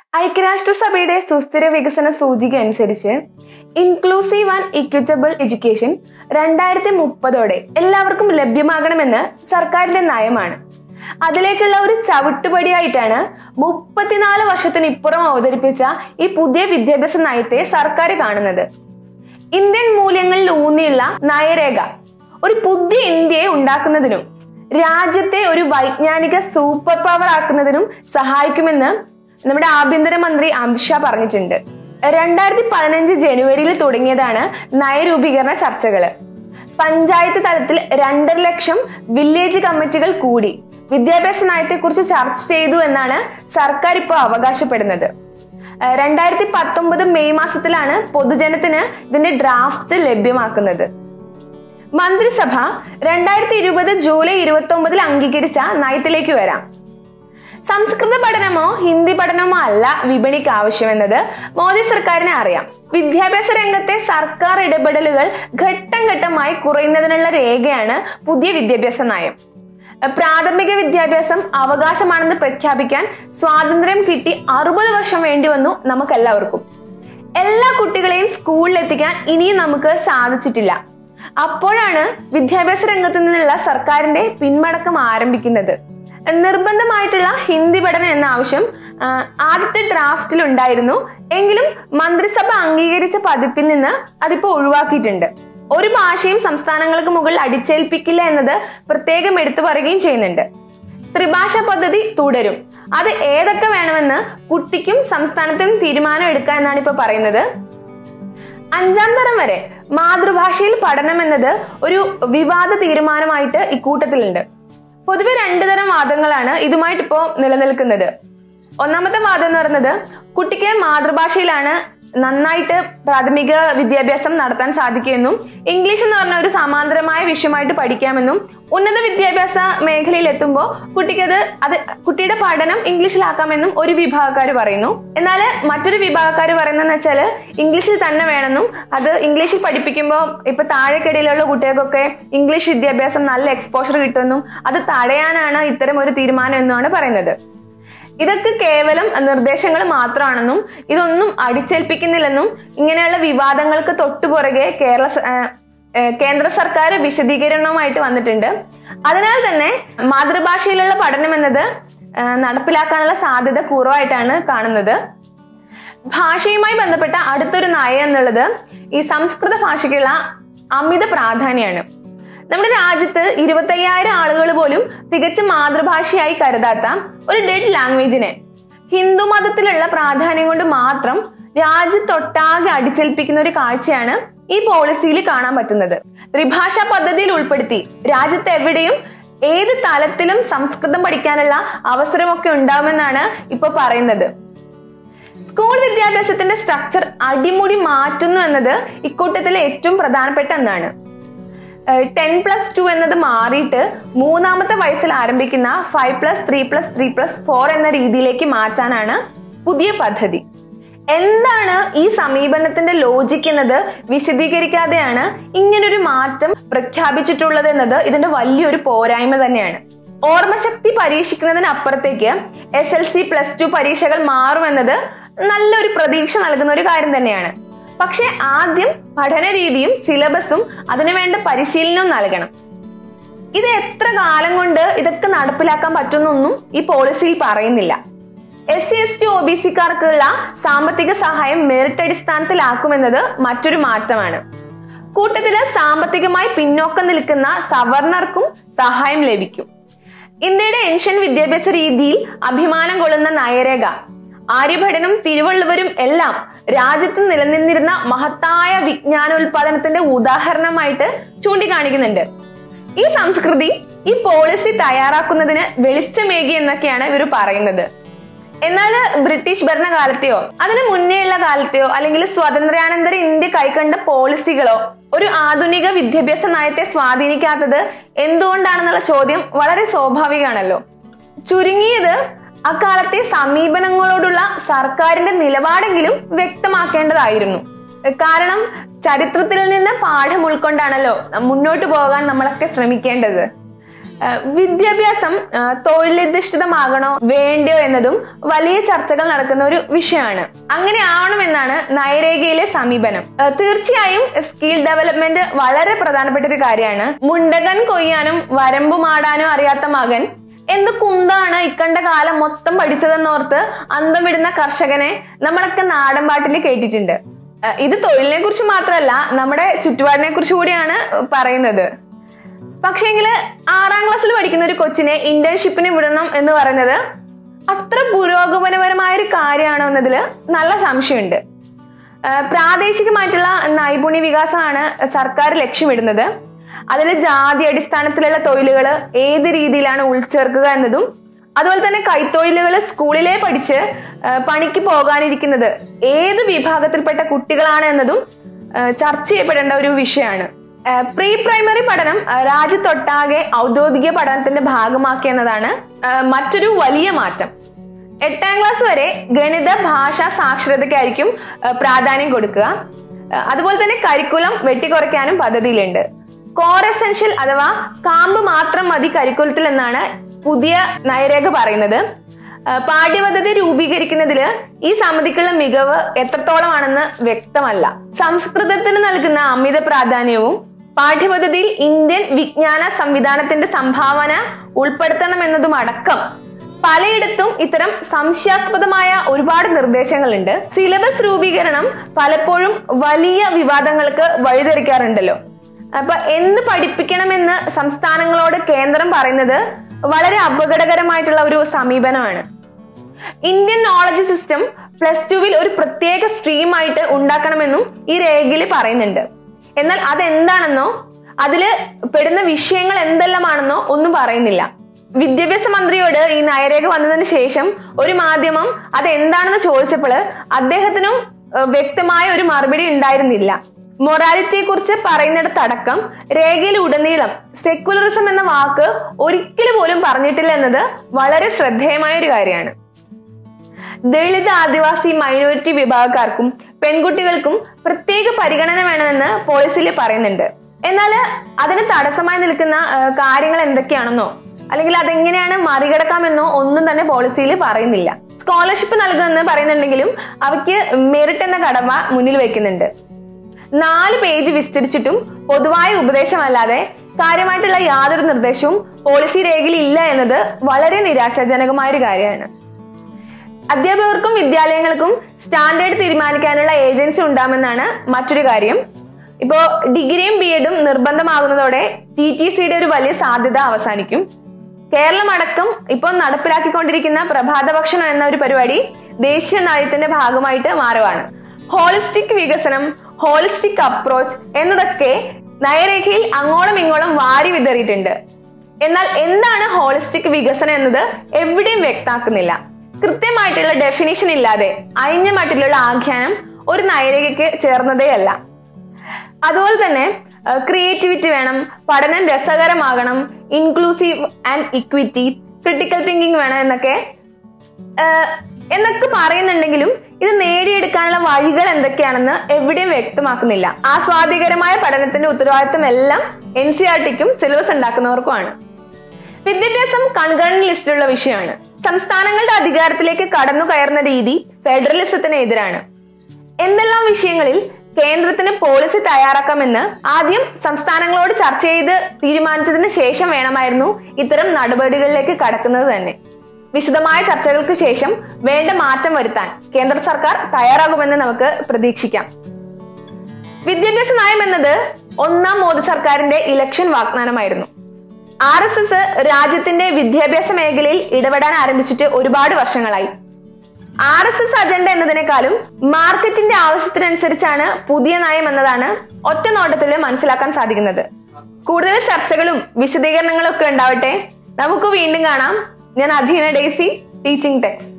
ഐക്യരാഷ്ട്രസഭയുടെ സുസ്ഥിര വികസന സൂചിക അനുസരിച്ച് ഇൻക്ലൂസീവ് ആൻഡ് ഇക്വിറ്റബിൾ എഡ്യൂക്കേഷൻ രണ്ടായിരത്തി മുപ്പതോടെ എല്ലാവർക്കും ലഭ്യമാകണമെന്ന് സർക്കാരിന്റെ നയമാണ് അതിലേക്കുള്ള ഒരു ചവിട്ടുപടിയായിട്ടാണ് മുപ്പത്തിനാല് വർഷത്തിന് ഇപ്പുറം അവതരിപ്പിച്ച ഈ പുതിയ വിദ്യാഭ്യാസ നയത്തെ സർക്കാർ കാണുന്നത് ഇന്ത്യൻ മൂല്യങ്ങളിൽ ഊന്നിയുള്ള നയരേഖ ഒരു പുതിയ ഇന്ത്യയെ ഉണ്ടാക്കുന്നതിനും രാജ്യത്തെ ഒരു വൈജ്ഞാനിക സൂപ്പർ പവർ ആക്കുന്നതിനും സഹായിക്കുമെന്ന് നമ്മുടെ ആഭ്യന്തരമന്ത്രി അമിത്ഷാ പറഞ്ഞിട്ടുണ്ട് രണ്ടായിരത്തി പതിനഞ്ച് ജനുവരിയിൽ തുടങ്ങിയതാണ് നയരൂപീകരണ ചർച്ചകള് പഞ്ചായത്ത് തലത്തിൽ രണ്ടര ലക്ഷം വില്ലേജ് കമ്മിറ്റികൾ കൂടി വിദ്യാഭ്യാസ നയത്തെക്കുറിച്ച് ചർച്ച ചെയ്തു എന്നാണ് സർക്കാർ ഇപ്പോൾ അവകാശപ്പെടുന്നത് ഏഹ് രണ്ടായിരത്തി പത്തൊമ്പത് മെയ് മാസത്തിലാണ് പൊതുജനത്തിന് ഇതിന്റെ ഡ്രാഫ്റ്റ് ലഭ്യമാക്കുന്നത് മന്ത്രിസഭ രണ്ടായിരത്തി ഇരുപത് ജൂലൈ ഇരുപത്തി ഒമ്പതിൽ അംഗീകരിച്ച നയത്തിലേക്ക് വരാം സംസ്കൃത പഠനമോ ഹിന്ദി പഠനമോ അല്ല വിപണിക്ക് ആവശ്യമെന്നത് മോദി സർക്കാരിനെ അറിയാം വിദ്യാഭ്യാസ രംഗത്തെ സർക്കാർ ഇടപെടലുകൾ ഘട്ടം ഘട്ടമായി കുറയുന്നതിനുള്ള രേഖയാണ് പുതിയ വിദ്യാഭ്യാസ നയം പ്രാഥമിക വിദ്യാഭ്യാസം അവകാശമാണെന്ന് പ്രഖ്യാപിക്കാൻ സ്വാതന്ത്ര്യം കിട്ടി അറുപത് വർഷം വേണ്ടി വന്നു നമുക്കെല്ലാവർക്കും എല്ലാ കുട്ടികളെയും സ്കൂളിൽ എത്തിക്കാൻ ഇനിയും നമുക്ക് സാധിച്ചിട്ടില്ല അപ്പോഴാണ് വിദ്യാഭ്യാസ രംഗത്ത് നിന്നുള്ള സർക്കാരിന്റെ പിന്മടക്കം ആരംഭിക്കുന്നത് നിർബന്ധമായിട്ടുള്ള ഹിന്ദി പഠനം എന്ന ആവശ്യം ആ, ആദ്യത്തെ ഡ്രാഫ്റ്റിൽ ഉണ്ടായിരുന്നു എങ്കിലും മന്ത്രിസഭ അംഗീകരിച്ച പതിപ്പിൽ നിന്ന് അതിപ്പോ ഒഴിവാക്കിയിട്ടുണ്ട് ഒരു ഭാഷയും സംസ്ഥാനങ്ങൾക്ക് മുകളിൽ അടിച്ചേൽപ്പിക്കില്ല എന്നത് പ്രത്യേകം എടുത്തു പറയുകയും ചെയ്യുന്നുണ്ട് ത്രിഭാഷ പദ്ധതി തുടരും അത് ഏതൊക്കെ വേണമെന്ന് കുട്ടിക്കും സംസ്ഥാനത്തിനും തീരുമാനം എടുക്കാം എന്നാണ് ഇപ്പൊ പറയുന്നത് അഞ്ചാം തരം വരെ മാതൃഭാഷയിൽ പഠനം എന്നത് ഒരു വിവാദ തീരുമാനമായിട്ട് ഇക്കൂട്ടത്തിലുണ്ട് പൊതുവെ രണ്ടു തരം വാദങ്ങളാണ് ഇതുമായിട്ട് ഇപ്പോൾ നിലനിൽക്കുന്നത് ഒന്നാമത്തെ വാദം എന്ന് പറയുന്നത് കുട്ടിക്ക് മാതൃഭാഷയിലാണ് നന്നായിട്ട് പ്രാഥമിക വിദ്യാഭ്യാസം നടത്താൻ സാധിക്കുമെന്നും ഇംഗ്ലീഷ് എന്ന് പറഞ്ഞ ഒരു സമാന്തരമായ വിഷയമായിട്ട് പഠിക്കാമെന്നും ഉന്നത വിദ്യാഭ്യാസ മേഖലയിൽ എത്തുമ്പോൾ കുട്ടിക്കത് അത് കുട്ടിയുടെ പഠനം ഇംഗ്ലീഷിലാക്കാമെന്നും ഒരു വിഭാഗക്കാർ പറയുന്നു എന്നാൽ മറ്റൊരു വിഭാഗക്കാർ പറയുന്നതെന്ന് വെച്ചാൽ ഇംഗ്ലീഷിൽ തന്നെ വേണമെന്നും അത് ഇംഗ്ലീഷിൽ പഠിപ്പിക്കുമ്പോൾ ഇപ്പൊ താഴെക്കിടയിലുള്ള കുട്ടികൾക്കൊക്കെ ഇംഗ്ലീഷ് വിദ്യാഭ്യാസം നല്ല എക്സ്പോഷർ കിട്ടുമെന്നും അത് തടയാനാണ് ഇത്തരം ഒരു തീരുമാനം എന്നുമാണ് പറയുന്നത് ഇതൊക്കെ കേവലം നിർദ്ദേശങ്ങൾ മാത്രമാണെന്നും ഇതൊന്നും അടിച്ചേൽപ്പിക്കുന്നില്ലെന്നും ഇങ്ങനെയുള്ള വിവാദങ്ങൾക്ക് തൊട്ടുപുറകെ കേരള സ- ഏഹ് ഏഹ് കേന്ദ്ര സർക്കാർ വിശദീകരണവുമായിട്ട് വന്നിട്ടുണ്ട് അതിനാൽ തന്നെ മാതൃഭാഷയിലുള്ള പഠനം എന്നത് ഏഹ് നടപ്പിലാക്കാനുള്ള സാധ്യത കുറവായിട്ടാണ് കാണുന്നത് ഭാഷയുമായി ബന്ധപ്പെട്ട അടുത്തൊരു നയം എന്നുള്ളത് ഈ സംസ്കൃത ഭാഷയ്ക്കുള്ള അമിത പ്രാധാന്യമാണ് നമ്മുടെ രാജ്യത്ത് ഇരുപത്തയ്യായിരം ആളുകൾ പോലും തികച്ചും മാതൃഭാഷയായി കരുതാത്ത ഒരു ഡെഡ് ലാംഗ്വേജിനെ ഹിന്ദു മതത്തിലുള്ള പ്രാധാന്യം കൊണ്ട് മാത്രം രാജ്യത്തൊട്ടാകെ അടിച്ചേൽപ്പിക്കുന്ന ഒരു കാഴ്ചയാണ് ഈ പോളിസിയിൽ കാണാൻ പറ്റുന്നത് ത്രിഭാഷാ പദ്ധതിയിൽ ഉൾപ്പെടുത്തി രാജ്യത്ത് എവിടെയും ഏത് തലത്തിലും സംസ്കൃതം പഠിക്കാനുള്ള അവസരമൊക്കെ ഉണ്ടാവുമെന്നാണ് ഇപ്പൊ പറയുന്നത് സ്കൂൾ വിദ്യാഭ്യാസത്തിന്റെ സ്ട്രക്ചർ അടിമുടി മാറ്റുന്നു എന്നത് ഇക്കൂട്ടത്തിലെ ഏറ്റവും പ്രധാനപ്പെട്ട ഒന്നാണ് ടെൻ പ്ലസ് ടു എന്നത് മാറിയിട്ട് മൂന്നാമത്തെ വയസ്സിൽ ആരംഭിക്കുന്ന five plus three plus three plus four എന്ന രീതിയിലേക്ക് മാറ്റാനാണ് പുതിയ പദ്ധതി എന്താണ് ഈ സമീപനത്തിന്റെ ലോജിക് എന്നത് വിശദീകരിക്കാതെയാണ് ഇങ്ങനൊരു മാറ്റം പ്രഖ്യാപിച്ചിട്ടുള്ളത് എന്നത് ഇതിന്റെ വലിയൊരു പോരായ്മ തന്നെയാണ് ഓർമ്മശക്തി പരീക്ഷിക്കുന്നതിനപ്പുറത്തേക്ക് S L C plus two പരീക്ഷകൾ മാറുമെന്നത് നല്ലൊരു പ്രതീക്ഷ നൽകുന്ന ഒരു കാര്യം തന്നെയാണ് പക്ഷെ ആദ്യം പഠന രീതിയും സിലബസും അതിനുവേണ്ട പരിശീലനവും നൽകണം ഇത് എത്ര കാലം കൊണ്ട് ഇതൊക്കെ നടപ്പിലാക്കാൻ പറ്റുന്നൊന്നും ഈ പോളിസിയിൽ പറയുന്നില്ല S C S T O B സിക്കാർക്കുള്ള സാമ്പത്തിക സഹായം മെറിറ്റ് അടിസ്ഥാനത്തിലാക്കുമെന്നത് മറ്റൊരു മാറ്റമാണ് കൂട്ടത്തില് സാമ്പത്തികമായി പിന്നോക്കം നിൽക്കുന്ന സവർണർക്കും സഹായം ലഭിക്കും ഇന്ത്യയുടെ ഏഷ്യൻ വിദ്യാഭ്യാസ രീതിയിൽ അഭിമാനം കൊള്ളുന്ന നയരേഖ ആര്യഭടനും തിരുവള്ളുവരും എല്ലാം രാജ്യത്ത് നിലനിന്നിരുന്ന മഹത്തായ വിജ്ഞാനോൽപാദനത്തിന്റെ ഉദാഹരണമായിട്ട് ചൂണ്ടിക്കാണിക്കുന്നുണ്ട് ഈ സംസ്കൃതി ഈ പോളിസി തയ്യാറാക്കുന്നതിന് വെളിച്ചമേകി എന്നൊക്കെയാണ് ഇവർ പറയുന്നത് എന്നാൽ ബ്രിട്ടീഷ് ഭരണകാലത്തെയോ അതിനു മുന്നേയുള്ള കാലത്തെയോ അല്ലെങ്കിൽ സ്വാതന്ത്ര്യാനന്തര ഇന്ത്യ കൈക്കണ്ട പോളിസികളോ ഒരു ആധുനിക വിദ്യാഭ്യാസ നയത്തെ സ്വാധീനിക്കാത്തത് എന്തുകൊണ്ടാണെന്നുള്ള ചോദ്യം വളരെ സ്വാഭാവികമാണല്ലോ ചുരുങ്ങിയത് അക്കാലത്തെ സമീപനങ്ങളോടുള്ള സർക്കാരിന്റെ നിലപാടെങ്കിലും വ്യക്തമാക്കേണ്ടതായിരുന്നു കാരണം ചരിത്രത്തിൽ നിന്ന് പാഠം ഉൾക്കൊണ്ടാണല്ലോ മുന്നോട്ട് പോകാൻ നമ്മളൊക്കെ ശ്രമിക്കേണ്ടത് ഏഹ് വിദ്യാഭ്യാസം ഏഹ് തൊഴിലധിഷ്ഠിതമാകണോ വേണ്ടയോ എന്നതും വലിയ ചർച്ചകൾ നടക്കുന്ന ഒരു വിഷയമാണ് അങ്ങനെ ആവണമെന്നാണ് നയരേഖയിലെ സമീപനം ഏഹ് തീർച്ചയായും സ്കിൽ ഡെവലപ്മെന്റ് വളരെ പ്രധാനപ്പെട്ട ഒരു കാര്യമാണ് മുണ്ടകൻ കൊയ്യാനും വരമ്പു മാടാനും അറിയാത്ത മകൻ എന്ത് കുന്താണ് ഇക്കണ്ട കാലം മൊത്തം പഠിച്ചതെന്നോർത്ത് അന്തം വിടുന്ന കർഷകനെ നമ്മളൊക്കെ നാടൻ പാട്ടിൽ കേട്ടിട്ടുണ്ട് ഏഹ് ഇത് തൊഴിലിനെ കുറിച്ച് മാത്രമല്ല നമ്മുടെ ചുറ്റുപാടിനെ കുറിച്ച് കൂടിയാണ് പറയുന്നത് പക്ഷേങ്കിൽ ആറാം ക്ലാസ്സിൽ പഠിക്കുന്ന ഒരു കൊച്ചിനെ ഇന്റേൺഷിപ്പിന് വിടണം എന്ന് പറയുന്നത് അത്ര പുരോഗമനപരമായ ഒരു കാര്യമാണോ എന്നതിൽ നല്ല സംശയമുണ്ട് ആ, പ്രാദേശികമായിട്ടുള്ള നൈപുണ്യ വികാസമാണ് സർക്കാർ ലക്ഷ്യമിടുന്നത് അതിൽ ജാതി അടിസ്ഥാനത്തിലുള്ള തൊഴിലുകൾ ഏത് രീതിയിലാണ് ഉൾച്ചേർക്കുക എന്നതും അതുപോലെ തന്നെ കൈത്തൊഴിലുകൾ സ്കൂളിലെ പഠിച്ച് ആ, പണിക്ക് പോകാനിരിക്കുന്നത് ഏത് വിഭാഗത്തിൽപ്പെട്ട കുട്ടികളാണ് എന്നതും ആ, ചർച്ച ചെയ്യപ്പെടേണ്ട ഒരു വിഷയമാണ് പ്രീ പ്രൈമറി പഠനം ആ, രാജ്യത്തൊട്ടാകെ ഔദ്യോഗിക പഠനത്തിന്റെ ഭാഗമാക്കി എന്നതാണ് ആ, മറ്റൊരു വലിയ മാറ്റം എട്ടാം ക്ലാസ് വരെ ഗണിത ഭാഷ സാക്ഷരതയ്ക്കായിരിക്കും ആ, പ്രാധാന്യം കൊടുക്കുക ആ, അതുപോലെ തന്നെ കരിക്കുലം വെട്ടിക്കുറയ്ക്കാനും പദ്ധതിയിലുണ്ട് കോർ എസെൻഷ്യൽ അഥവാ കാമ്പ് മാത്രം മതി കരിക്കുലത്തിൽ എന്നാണ് പുതിയ നയരേഖ പറയുന്നത് ആ, പാഠ്യപദ്ധതി രൂപീകരിക്കുന്നതിൽ ഈ സമിതിക്കുള്ള മികവ് എത്രത്തോളമാണെന്ന് വ്യക്തമല്ല സംസ്കൃതത്തിന് നൽകുന്ന അമിത പ്രാധാന്യവും പാഠ്യപദ്ധതിയിൽ ഇന്ത്യൻ വിജ്ഞാന സംവിധാനത്തിന്റെ സംഭാവന ഉൾപ്പെടുത്തണമെന്നതും അടക്കം പലയിടത്തും ഇത്തരം സംശയാസ്പദമായ ഒരുപാട് നിർദ്ദേശങ്ങളുണ്ട് സിലബസ് രൂപീകരണം പലപ്പോഴും വലിയ വിവാദങ്ങൾക്ക് വഴിതെറിക്കാറുണ്ടല്ലോ അപ്പൊ എന്ത് പഠിപ്പിക്കണമെന്ന് സംസ്ഥാനങ്ങളോട് കേന്ദ്രം പറയുന്നത് വളരെ അപകടകരമായിട്ടുള്ള ഒരു സമീപനമാണ് ഇന്ത്യൻ നോളജ് സിസ്റ്റം പ്ലസ് ടുവിൽ ഒരു പ്രത്യേക സ്ട്രീം ആയിട്ട് ഉണ്ടാക്കണമെന്നും ഈ രേഖയിൽ പറയുന്നുണ്ട് എന്നാൽ അതെന്താണെന്നോ അതില് പെടുന്ന വിഷയങ്ങൾ എന്തെല്ലാമാണെന്നോ ഒന്നും പറയുന്നില്ല വിദ്യാഭ്യാസ മന്ത്രിയോട് ഈ നയരേഖ വന്നതിന് ശേഷം ഒരു മാധ്യമം അത് എന്താണെന്ന് ചോദിച്ചപ്പോൾ അദ്ദേഹത്തിനും ഏഹ്, വ്യക്തമായ ഒരു മറുപടി ഉണ്ടായിരുന്നില്ല മൊറാലിറ്റിയെ കുറിച്ച് പറയുന്നിടത്തടക്കം രേഖയിൽ ഉടനീളം സെക്യുലറിസം എന്ന വാക്ക് ഒരിക്കലും പോലും പറഞ്ഞിട്ടില്ല എന്നത് വളരെ ശ്രദ്ധേയമായ ഒരു കാര്യമാണ് ദളിത് ആദിവാസി മൈനോറിറ്റി വിഭാഗക്കാർക്കും പെൺകുട്ടികൾക്കും പ്രത്യേക പരിഗണന വേണമെന്ന് പോളിസിയിൽ പറയുന്നുണ്ട് എന്നാൽ അതിന് തടസ്സമായി നിൽക്കുന്ന ആ, കാര്യങ്ങൾ എന്തൊക്കെയാണെന്നോ അല്ലെങ്കിൽ അതെങ്ങനെയാണ് മറികടക്കാമെന്നോ ഒന്നും തന്നെ പോളിസിയിൽ പറയുന്നില്ല സ്കോളർഷിപ്പ് നൽകുമെന്ന് പറയുന്നുണ്ടെങ്കിലും അവയ്ക്ക് മെറിറ്റ് എന്ന കടമ മുന്നിൽ വെക്കുന്നുണ്ട് നാല് പേജ് വിസ്തരിച്ചിട്ടും പൊതുവായ ഉപദേശമല്ലാതെ കാര്യമായിട്ടുള്ള യാതൊരു നിർദ്ദേശവും പോളിസി രേഖയിൽ ഇല്ല എന്നത് വളരെ നിരാശാജനകമായ ഒരു കാര്യമാണ് അധ്യാപകർക്കും വിദ്യാലയങ്ങൾക്കും സ്റ്റാൻഡേർഡ് തീരുമാനിക്കാനുള്ള ഏജൻസി ഉണ്ടാമെന്നാണ് മറ്റൊരു കാര്യം ഇപ്പോ ഡിഗ്രിയും ബി എഡും നിർബന്ധമാകുന്നതോടെ ടി ടി സിയുടെ ഒരു വലിയ സാധ്യത അവസാനിക്കും കേരളം അടക്കം ഇപ്പോൾ നടപ്പിലാക്കിക്കൊണ്ടിരിക്കുന്ന പ്രഭാത ഭക്ഷണം എന്ന ഒരു പരിപാടി ദേശീയ നയത്തിന്റെ ഭാഗമായിട്ട് മാറുവാണ് ഹോളിസ്റ്റിക് വികസനം ഹോളിസ്റ്റിക് അപ്രോച്ച് എന്നതൊക്കെ നയരേഖയിൽ അങ്ങോളം ഇങ്ങോളം വാരി വിതറിയിട്ടുണ്ട് എന്നാൽ എന്താണ് ഹോളിസ്റ്റിക് വികസനം എന്നത് എവിടെയും വ്യക്താക്കുന്നില്ല കൃത്യമായിട്ടുള്ള ഡെഫിനിഷൻ ഇല്ലാതെ അയിഞ്ഞ മട്ടിലുള്ള ആഖ്യാനം ഒരു നയരേഖയ്ക്ക് ചേർന്നതേ അല്ല അതുപോലെ തന്നെ ക്രിയേറ്റിവിറ്റി വേണം പഠനം രസകരമാകണം inclusive and equity critical thinking വേണം എന്നൊക്കെ ഏഹ്, എന്നൊക്കെ പറയുന്നുണ്ടെങ്കിലും ഇത് നേടിയെടുക്കാനുള്ള വഴികൾ എന്തൊക്കെയാണെന്ന് എവിടെയും വ്യക്തമാക്കുന്നില്ല ആസ്വാദികരമായ പഠനത്തിന്റെ ഉത്തരവാദിത്തം എല്ലാം എൻ സി ആർ ടിക്കും സിലബസ് ഉണ്ടാക്കുന്നവർക്കുമാണ് വിദ്യാഭ്യാസം കൺകറന്റ് ലിസ്റ്റിലുള്ള വിഷയമാണ് സംസ്ഥാനങ്ങളുടെ അധികാരത്തിലേക്ക് കടന്നു കയറുന്ന രീതി ഫെഡറലിസത്തിന് എതിരാണ് എന്തെല്ലാം വിഷയങ്ങളിൽ കേന്ദ്രത്തിന് പോളിസി തയ്യാറാക്കാമെന്ന് ആദ്യം സംസ്ഥാനങ്ങളോട് ചർച്ച ചെയ്ത് തീരുമാനിച്ചതിന് ശേഷം വേണമായിരുന്നു ഇത്തരം നടപടികളിലേക്ക് കടക്കുന്നത് തന്നെ വിശദമായ ചർച്ചകൾക്ക് ശേഷം വേണ്ട മാറ്റം വരുത്താൻ കേന്ദ്ര സർക്കാർ തയ്യാറാകുമെന്ന് നമുക്ക് പ്രതീക്ഷിക്കാം വിദ്യാഭ്യാസ നയം എന്നത് ഒന്നാം മോദി സർക്കാരിന്റെ ഇലക്ഷൻ വാഗ്ദാനമായിരുന്നു ആർ എസ് എസ് രാജ്യത്തിന്റെ വിദ്യാഭ്യാസ മേഖലയിൽ ഇടപെടാൻ ആരംഭിച്ചിട്ട് ഒരുപാട് വർഷങ്ങളായി ആർ എസ് എസ് അജണ്ട എന്നതിനേക്കാളും മാർക്കറ്റിന്റെ ആവശ്യത്തിനനുസരിച്ചാണ് പുതിയ നയം എന്നതാണ് ഒറ്റ നോട്ടത്തിൽ മനസ്സിലാക്കാൻ സാധിക്കുന്നത് കൂടുതൽ ചർച്ചകളും വിശദീകരണങ്ങളും ഒക്കെ ഉണ്ടാവട്ടെ നമുക്ക് വീണ്ടും കാണാം ഞാൻ അധീന ഡേസി ടീച്ചിങ് ടെക്സ്